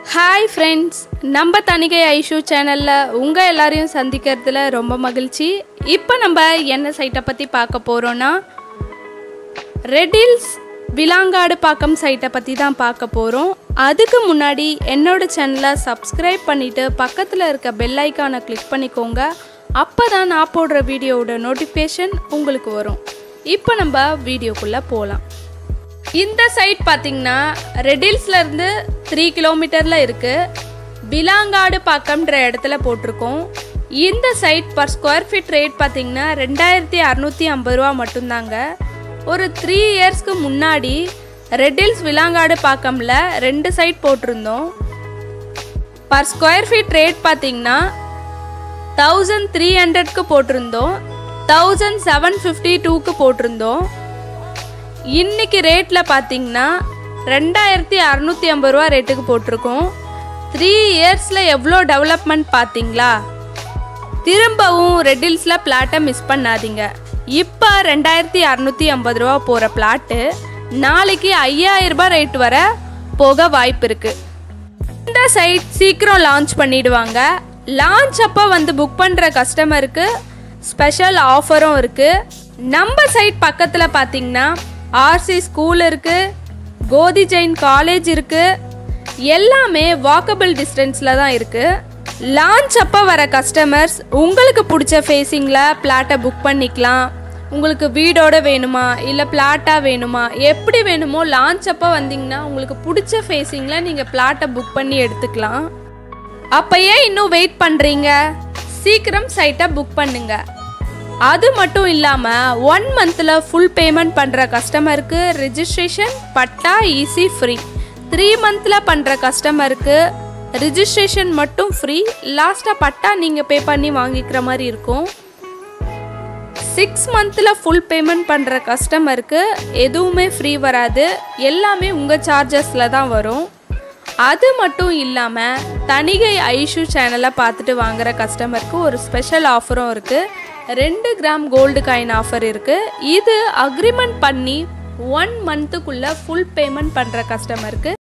hi friends நம்ம தணிகை ஐஷு சேனலில் உங்கள் எல்லாரையும் சந்திக்கிறதுல ரொம்ப மகிழ்ச்சி இப்போ நம்ம என்ன சைட்டை பற்றி பார்க்க போகிறோன்னா ரெடில்ஸ் விலாங்காடு பாக்கம் சைட்டை பற்றி தான் பார்க்க போகிறோம் அதுக்கு முன்னாடி என்னோட சேனலை சப்ஸ்கிரைப் பண்ணிவிட்டு பக்கத்தில் இருக்க பெல் ஐக்கானை கிளிக் பண்ணிக்கோங்க அப்போ தான் நான் போடுற வீடியோவோட நோட்டிஃபிகேஷன் உங்களுக்கு வரும் இப்போ நம்ம வீடியோக்குள்ளே போகலாம் இந்த சைட் பார்த்தீங்கன்னா ரெடில்ஸ்ல இருந்து த்ரீ கிலோமீட்டரில் இருக்குது பிலாங்காடு பாக்கம்ன்ற இடத்துல போட்டிருக்கோம் இந்த site per square feet rate பார்த்தீங்கன்னா ரெண்டாயிரத்தி அறநூற்றி ஐம்பது ரூபா மட்டும்தாங்க ஒரு த்ரீ இயர்ஸ்க்கு முன்னாடி ரெட்டில்ஸ் விலாங்காடு பாக்கம்ல ரெண்டு சைட் போட்டிருந்தோம் பர் ஸ்கொயர் ஃபீட் ரேட் பார்த்தீங்கன்னா தௌசண்ட் த்ரீ ஹண்ட்ரட்க்கு போட்டிருந்தோம் தௌசண்ட் செவன் ஃபிஃப்டி டூக்கு போட்டிருந்தோம் இன்னைக்கு ரேட்டில் பார்த்தீங்கன்னா ரெண்டாயிரத்தி அறநூற்றி ஐம்பது ரூபா ரேட்டுக்கு போட்டிருக்கோம் த்ரீ இயர்ஸில் எவ்வளோ டெவலப்மெண்ட் பார்த்தீங்களா திரும்பவும் ரெட்டில்ஸில் பிளாட்டை மிஸ் பண்ணாதீங்க இப்போ ரெண்டாயிரத்தி அறநூற்றி ஐம்பது ரூபா போகிற பிளாட்டு நாளைக்கு ஐயாயிரம் ரூபாய் ரேட் வர போக வாய்ப்பு இருக்குது இந்த சைட் சீக்கிரம் லான்ச் பண்ணிடுவாங்க லான்ச் அப்போ வந்து புக் பண்ணுற கஸ்டமருக்கு ஸ்பெஷல் ஆஃபரும் இருக்குது நம்ம சைட் பக்கத்தில் பார்த்தீங்கன்னா ஆர்சி ஸ்கூல் இருக்குது கோதி ஜெயின் காலேஜ் இருக்குது எல்லாமே வாக்கபிள் டிஸ்டன்ஸில் தான் இருக்குது லான்ச் அப்போ வர கஸ்டமர்ஸ் உங்களுக்கு பிடிச்ச ஃபேஸிங்கில் பிளாட்டை புக் பண்ணிக்கலாம் உங்களுக்கு வீடோட வேணுமா இல்லை பிளாட்டாக வேணுமா எப்படி வேணுமோ லான்ச் அப்போ வந்தீங்கன்னா உங்களுக்கு பிடிச்ச ஃபேஸிங்கில் நீங்கள் பிளாட்டை புக் பண்ணி எடுத்துக்கலாம் அப்போ ஏன் இன்னும் வெயிட் பண்ணுறீங்க சீக்கிரம் சைட்டை புக் பண்ணுங்க அது மட்டும் இல்லாமல் ஒன் மந்தில் ஃபுல் பேமெண்ட் பண்ணுற கஸ்டமருக்கு registration patta easy free three மந்தில் பண்ணுற கஸ்டமருக்கு ரிஜிஸ்ட்ரேஷன் மட்டும் ஃப்ரீ லாஸ்ட்டாக பட்டா நீங்கள் பே பண்ணி வாங்கிக்கிற மாதிரி இருக்கும் சிக்ஸ் மந்தில் ஃபுல் பேமெண்ட் பண்ணுற கஸ்டமருக்கு எதுவுமே ஃப்ரீ வராது எல்லாமே உங்கள் சார்ஜஸில் தான் வரும் அது மட்டும் இல்லாமல் தணிகை ஐஷு சேனலை பார்த்துட்டு வாங்குற கஸ்டமருக்கு ஒரு ஸ்பெஷல் ஆஃபரும் இருக்குது ரெண்டு கிராம் கோல்டு காயின் ஆஃபர் இருக்குது இது அக்ரிமெண்ட் பண்ணி ஒன் மந்த்துக்குள்ளே ஃபுல் பேமெண்ட் பண்ணுற கஸ்டமருக்கு